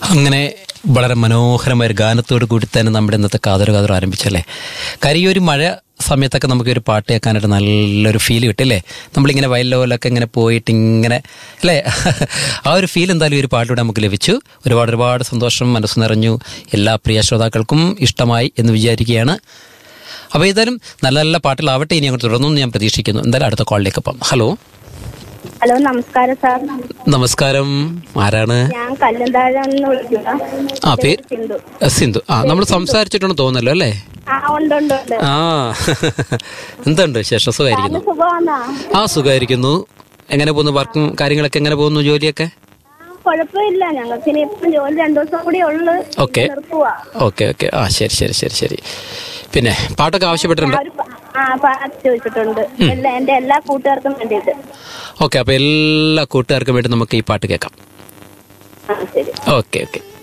അങ്ങനെ വളരെ മനോഹരമായ ഒരു ഗാനത്തോട് കൂടി തന്നെ നമ്മുടെ ഇന്നത്തെ കാതോര കാതോര ആരംഭിച്ചല്ലേ കാര്യം ഈ ഒരു മഴ സമയത്തൊക്കെ നമുക്ക് ഒരു പാട്ട് കേൾക്കാനായിട്ട് നല്ലൊരു ഫീൽ കിട്ടില്ലേ നമ്മളിങ്ങനെ വയലോലൊക്കെ ഇങ്ങനെ പോയിട്ട് ഇങ്ങനെ അല്ലേ ആ ഒരു ഫീൽ എന്തായാലും ഈ ഒരു പാട്ടിലൂടെ നമുക്ക് ലഭിച്ചു ഒരുപാട് ഒരുപാട് സന്തോഷം മനസ്സ് നിറഞ്ഞു എല്ലാ പ്രിയ ശ്രോതാക്കൾക്കും ഇഷ്ടമായി എന്ന് വിചാരിക്കുകയാണ് അപ്പോൾ ഏതായാലും നല്ല നല്ല പാട്ടുകളാവട്ടെ ഇനി അങ്ങോട്ട് തുടർന്നു ഞാൻ പ്രതീക്ഷിക്കുന്നു എന്തായാലും അടുത്ത കോളിലേക്ക് പോകാം ഹലോ ഹലോ നമസ്കാരം സാർ നമസ്കാരം ആരാണ് ഞാൻ കല്ലന്താഴന്ന് വിളിക്കുക ആ പേര് സിന്ധു സിന്ധു ആ നമ്മൾ സംസാരിച്ചിട്ടുണ്ടെന്ന് തോന്നല്ലോ അല്ലേ ആ ഉണ്ട് ഉണ്ട് ഉണ്ട് ആ എന്തുണ്ട് വിശേഷം സുഖമായിരിക്കുന്നു സുഖമാണോ ആ സുഖമായിരിക്കുന്നു എങ്ങനെ പോകുന്നു വർക്കും കാര്യങ്ങളൊക്കെ എങ്ങനെ പോകുന്നു ജോലിയൊക്കെ ആ, കുഴപ്പമില്ല ഞങ്ങൾക്ക് ഇനി ഇപ്പം ജോലി രണ്ടു ദിവസം കൂടി ഉള്ളു ഓക്കെ നിർത്തുവാ ഓക്കെ ഓക്കെ ആ ശരി ശരി ശരി ശരി പിന്നെ പാട്ടൊക്കെ ആവശ്യപ്പെട്ടിട്ടുണ്ട് ഒരു പ- ആ പാട്ട് ചോദിച്ചിട്ടുണ്ട് എല്ലാ എന്റെ എല്ലാ കൂട്ടുകാർക്കും വേണ്ടിയിട്ട് ഓക്കെ അപ്പോൾ എല്ലാ കൂട്ടുകാർക്കും വേണ്ടി നമുക്ക് ഈ പാട്ട് കേൾക്കാം ആ ശരി ഓക്കെ ഓക്കെ